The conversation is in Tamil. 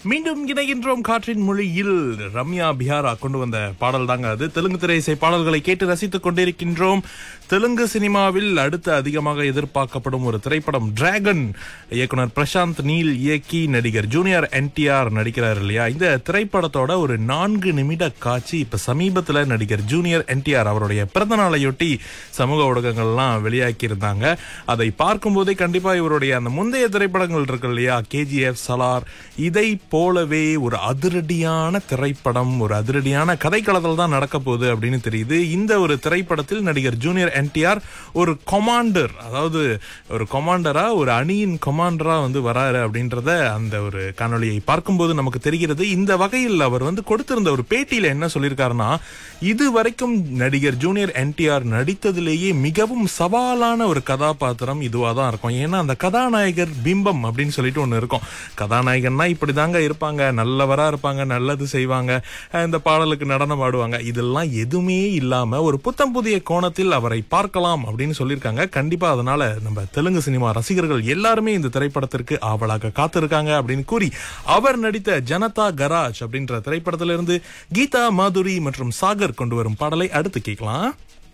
மீண்டும் இணைகின்றோம் காற்றின் மொழியில் ரம்யா பிஹாரா கொண்டு வந்த பாடல் தாங்க அது தெலுங்கு திரையிசை பாடல்களை கேட்டு ரசித்துக் கொண்டிருக்கின்றோம் தெலுங்கு சினிமாவில் அடுத்து அதிகமாக எதிர்பார்க்கப்படும் ஒரு திரைப்படம் டிராகன் இயக்குனர் பிரசாந்த் நீல் இயக்கி நடிகர் ஜூனியர் என்டிஆர் நடிக்கிறார் இல்லையா இந்த திரைப்படத்தோட ஒரு நான்கு நிமிட காட்சி இப்ப சமீபத்துல நடிகர் ஜூனியர் என்டிஆர் அவருடைய பிறந்த நாளையொட்டி சமூக ஊடகங்கள்லாம் வெளியாக்கி இருந்தாங்க அதை பார்க்கும்போதே கண்டிப்பா இவருடைய அந்த முந்தைய திரைப்படங்கள் இருக்கு இல்லையா கேஜிஎஃப் சலார் இதை போலவே ஒரு அதிரடியான திரைப்படம் ஒரு அதிரடியான கதைக்களத்தில் தான் நடக்க போகுது அப்படின்னு தெரியுது இந்த ஒரு திரைப்படத்தில் நடிகர் ஜூனியர் என்டிஆர் ஒரு கொமாண்டர் அதாவது ஒரு கொமாண்டரா ஒரு அணியின் கொமாண்டரா வந்து வராரு அப்படின்றத அந்த ஒரு காணொளியை பார்க்கும்போது நமக்கு தெரிகிறது இந்த வகையில் அவர் வந்து கொடுத்திருந்த ஒரு பேட்டியில என்ன சொல்லியிருக்காருன்னா இது வரைக்கும் நடிகர் ஜூனியர் என்டிஆர் நடித்ததிலேயே மிகவும் சவாலான ஒரு கதாபாத்திரம் இதுவா தான் இருக்கும் ஏன்னா அந்த கதாநாயகர் பிம்பம் அப்படின்னு சொல்லிட்டு ஒண்ணு இருக்கும் கதாநாயகன்னா இப்படிதாங்க இருப்பாங்க நல்லவரா இருப்பாங்க நல்லது செய்வாங்க அஹ் இந்த பாடலுக்கு நடனம் ஆடுவாங்க இதெல்லாம் எதுவுமே இல்லாம ஒரு புத்தம் புதிய கோணத்தில் அவரை பார்க்கலாம் அப்படின்னு சொல்லியிருக்காங்க கண்டிப்பா அதனால நம்ம தெலுங்கு சினிமா ரசிகர்கள் எல்லாருமே இந்த திரைப்படத்திற்கு ஆவலாக காத்திருக்காங்க அப்படின்னு கூறி அவர் நடித்த ஜனதா கராஜ் அப்படின்ற திரைப்படத்திலிருந்து கீதா மாதுரி மற்றும் சாகர் கொண்டு வரும் பாடலை அடுத்து கேட்கலாம்